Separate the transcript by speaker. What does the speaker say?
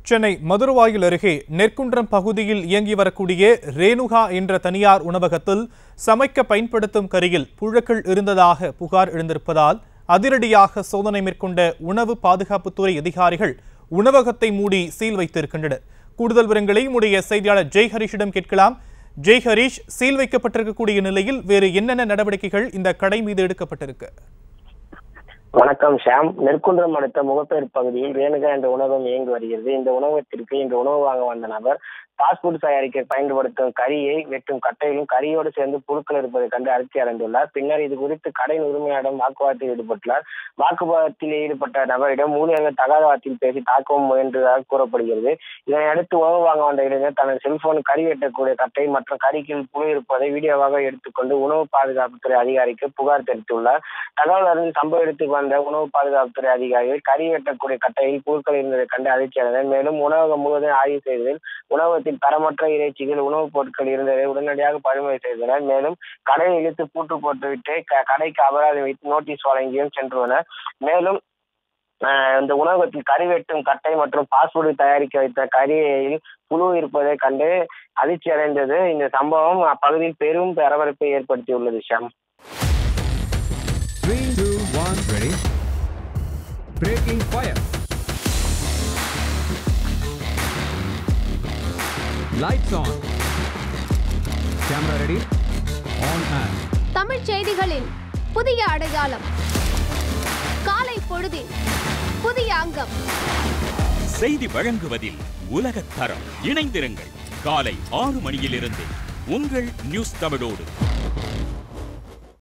Speaker 1: சென்னை மதுரவாயில் அருகே நெற்குன்றம் பகுதியில் இயங்கி வரக்கூடிய ரேணுகா என்ற தனியார் உணவகத்தில் சமைக்க பயன்படுத்தும் கரியில் புழுக்கள் இருந்ததாக புகார் எழுந்திருப்பதால் அதிரடியாக சோதனை மேற்கொண்ட உணவு பாதுகாப்புத்துறை அதிகாரிகள் உணவகத்தை மூடி சீல் வைத்திருக்கின்றனர் கூடுதல் விவரங்களை உடைய செய்தியாளர் ஜெய் ஹரிஷிடம் கேட்கலாம் ஜெய் ஹரிஷ் சீல் வைக்கப்பட்டிருக்கக்கூடிய நிலையில் வேறு என்னென்ன நடவடிக்கைகள் இந்த கடை மீது எடுக்கப்பட்டிருக்கு
Speaker 2: வணக்கம் ஷாம் நெற்குன்றம் அடுத்த முகப்பேர் பகுதியில் ரேணுகா என்ற உணவகம் இயங்கி வருகிறது இந்த உணவகத்திற்கு இந்த உணவு வாங்க வந்த நபர் ஃபாஸ்ட் ஃபுட் தயாரிக்க பயன்படுத்தும் கரியை வெட்டும் கட்டையிலும் கரியோடு சேர்ந்து புழுக்கள் இருப்பதை கண்டு அதிர்ச்சி அடைந்துள்ளார் பின்னர் இது குறித்து கடையின் உரிமையாளரிடம் வாக்குவாதத்தில் ஈடுபட்டுள்ளார் வாக்குவாதத்தில் ஈடுபட்ட நபரிடம் ஊழியர்கள் தகாத வார்த்தையில் பேசி தாக்கவும் முயன்றதாக கூறப்படுகிறது இதனை அடுத்து உணவு வாங்க வந்த இளைஞர் தனது செல்போன் கறி வெட்டக்கூடிய கட்டை மற்றும் கறிக்கில் புழு இருப்பதை வீடியோவாக எடுத்துக்கொண்டு உணவு பாதுகாப்புத்துறை அதிகாரிக்கு புகார் தெரிவித்துள்ளார் தகவல் அறிந்து சம்பவ இடத்துக்கு வந்த உணவு பாதுகாப்புத்துறை அதிகாரிகள் கறி வெட்டக்கூடிய கட்டையில் புழுக்கள் இருந்ததை கண்டு அதிர்ச்சி அடைந்தனர் மேலும் உணவகம் முழுவதும் ஆய்வு செய்ததில் உணவகத்தில் தரமற்ற இறைச்சிகள் உணவுப் பொருட்கள் இருந்ததை உடனடியாக பறிமுதல் செய்தனர் மேலும் கடையை இழுத்து பூட்டு போட்டுவிட்டு க- கடைக்கு அபராதம் வைத்து நோட்டீஸ் வழங்கியும் சென்றுள்ளனர் மேலும் ஆஹ் இந்த உணவகத்தில் கறி வெட்டும் கட்டை மற்றும் பாஸ்போர்ட் தயாரிக்க வைத்த கரியில் புழு இருப்பதை கண்டு அதிர்ச்சி அடைந்தது இந்த சம்பவம் அப்பகுதியில் பெரும் பரபரப்பை ஏற்படுத்தியுள்ளது Sham
Speaker 3: Three, two, one, ready. Breaking fire. Lights on. Camera ready. On and.
Speaker 4: Tamil செய்திகளின் புதிய அடையாளம் காலை பொழுதின் புதிய அங்கம்
Speaker 5: செய்தி வழங்குவதில் உலகத் தரம் இணைந்திருங்கள் காலை ஆறு மணியிலிருந்து உங்கள் நியூஸ் தமிழோடு